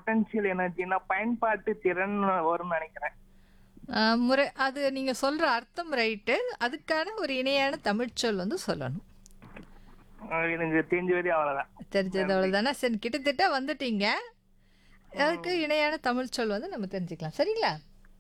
Potential எனர்ஜினா பயன்பாட்டு திறன் வரும்னு நினைக்கிறேன் ஆஹ் முறை அது நீங்க சொல்ற அர்த்தம் ரைட்டு அதுக்கான ஒரு இணையான தமிழ்ச்சொல் வந்து சொல்லணும் அஹ் எனக்கு தெரிஞ்ச வரையும் அவ்வளவுதான் தெரிஞ்சது அவ்வளவுதானே சரி கிட்டத்தட்ட வந்துட்டீங்க அதுக்கு இணையான தமிழ்ச்சொல் வந்து நம்ம தெரிஞ்சுக்கலாம் சரிங்களா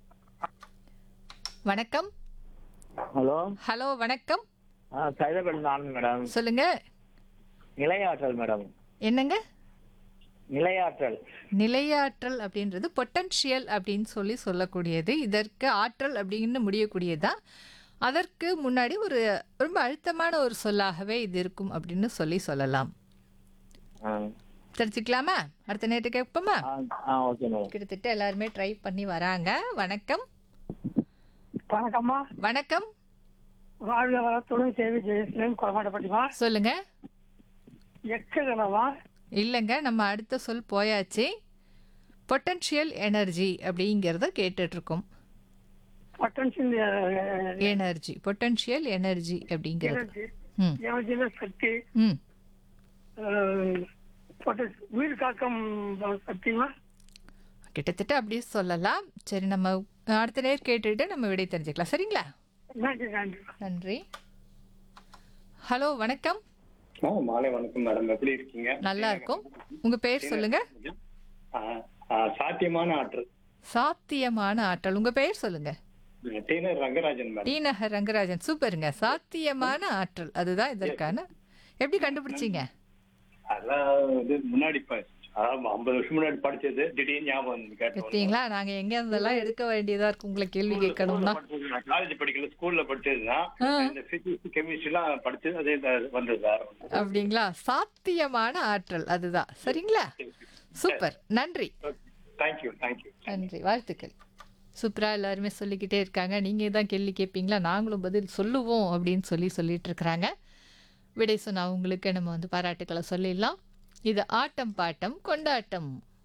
வணக்கம் ஹலோ ஹலோ வணக்கம் ஆ சைதாபேட் நான் மேடம் சொல்லுங்க நிலையாற்றல் மேடம் என்னங்க நிலையாற்றல் நிலையாற்றல் அப்படின்றது பொட்டன்ஷியல் அப்படின்னு சொல்லி சொல்லக்கூடியது இதற்கு ஆற்றல் அப்படின்னு முடியக்கூடியதுதான் அதற்கு முன்னாடி ஒரு ரொம்ப அழுத்தமான ஒரு சொல்லாகவே இது இருக்கும் அப்படின்னு சொல்லி சொல்லலாம் ஆ தெரிஞ்சுக்கலாமா அடுத்த நேற்று கேட்போமா ஆ, ஆ ஓகே மேடம் கிட்டத்தட்ட எல்லாருமே ட்ரை பண்ணி வராங்க வணக்கம் வணக்கம்மா வணக்கம் வாழ்க வளத்துடன் சேவை ஜெயஸ்ரீன் கொலமாட்டப்பட்டிமா சொல்லுங்க எக்ககனவா இல்லைங்க நம்ம அடுத்த சொல் போயாச்சு பொட்டன்ஷியல் எனர்ஜி அப்படிங்கிறத கேட்டுட்டு இருக்கோம் பொட்டன்ஷியல் எனர்ஜி பொட்டன்ஷியல் எனர்ஜி அப்படிங்கிறது எனர்ஜி ம் எனர்ஜின சக்தி ம் அஹ், பொட்ட- உயிர் காக்கும் சக்திமா கிட்டத்தட்ட அப்படியே சொல்லலாம் சரி நம்ம அடுத்த நேர் கேட்டுட்டு நம்ம விடை தெரிஞ்சுக்கலாம் சரிங்களா நன்றி நன்றி நன்றி ஹலோ வணக்கம் ஆ மாலை வணக்கம் மேடம் எப்படி இருக்கீங்க நல்லா இருக்கும் உங்க பேர் சொல்லுங்க ஆ, ஆ, சாத்தியமான ஆற்றல் சாத்தியமான ஆற்றல் உங்க பெயர் சொல்லுங்க டீனர் ரங்கராஜன் மேடம் டி நகர் ரங்கராஜன் சூப்பருங்க சாத்தியமான ஆற்றல் அதுதான் இதற்கான எப்படி கண்டுபிடிச்சீங்க அதெல்லாம் வந்து முன்னாடி ப- அதாவது ஐம்பது வருஷம் முன்னாடி படிச்சது திடீர்னு ஞாபகம் வந்து கேட்டோம் பார்த்தீங்களா நாங்க எங்க இருந்தெல்லாம் எடுக்க வேண்டியதா இருக்கு உங்களை கேள்வி கேட்கணும்னா காலேஜ் படிக்கல ஸ்கூல்ல படிச்சதுதான் ஆ. இந்த பிசிக்ஸ் கெமிஸ்ட்ரி எல்லாம் படிச்சது அதே தான் வந்தது வேற ஒண்ணும் அப்படிங்களா சாத்தியமான ஆற்றல் அதுதான் சரிங்களா சூப்பர் நன்றி தேங்க்யூ தேங்க்யூ நன்றி வாழ்த்துக்கள் சூப்பரா எல்லாருமே சொல்லிக்கிட்டே இருக்காங்க நீங்க தான் கேள்வி கேட்பீங்களா நாங்களும் பதில் சொல்லுவோம் அப்படின்னு சொல்லி சொல்லிட்டு இருக்கிறாங்க விடை சொன்ன அவங்களுக்கு நம்ம வந்து பாராட்டுக்களை சொல்லிடலாம் இது ஆட்டம் பாட்டம் கொண்டாட்டம்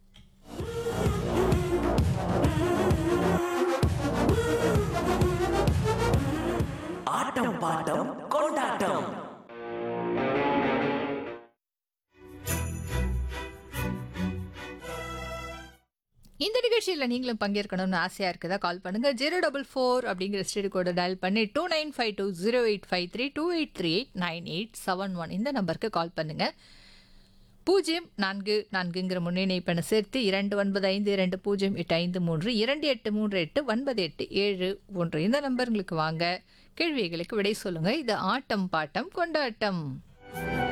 ஆட்டம் பாட்டம் கொண்டாட்டம் இந்த நிகழ்ச்சியில் நீங்களும் பங்கேற்கணும்னு ஆசையாக இருக்குதா கால் பண்ணுங்க ஜீரோ டபுள் ஃபோர் அப்படிங்கிற ஸ்டேட் கோடை டயல் பண்ணி two nine five two zero eight five three two eight three eight nine eight seven one இந்த நம்பருக்கு கால் பண்ணுங்க பூஜ்ஜியம் நான்கு நான்குங்கிற முன்னிணைப்பெண்ணை சேர்த்து இரண்டு ஒன்பது ஐந்து இரண்டு பூஜ்ஜியம் எட்டு ஐந்து மூன்று இரண்டு எட்டு மூன்று எட்டு ஒன்பது எட்டு ஏழு ஒன்று இந்த நம்பர்களுக்கு வாங்க கேள்விகளுக்கு விடை சொல்லுங்க இது ஆட்டம் பாட்டம் கொண்டாட்டம்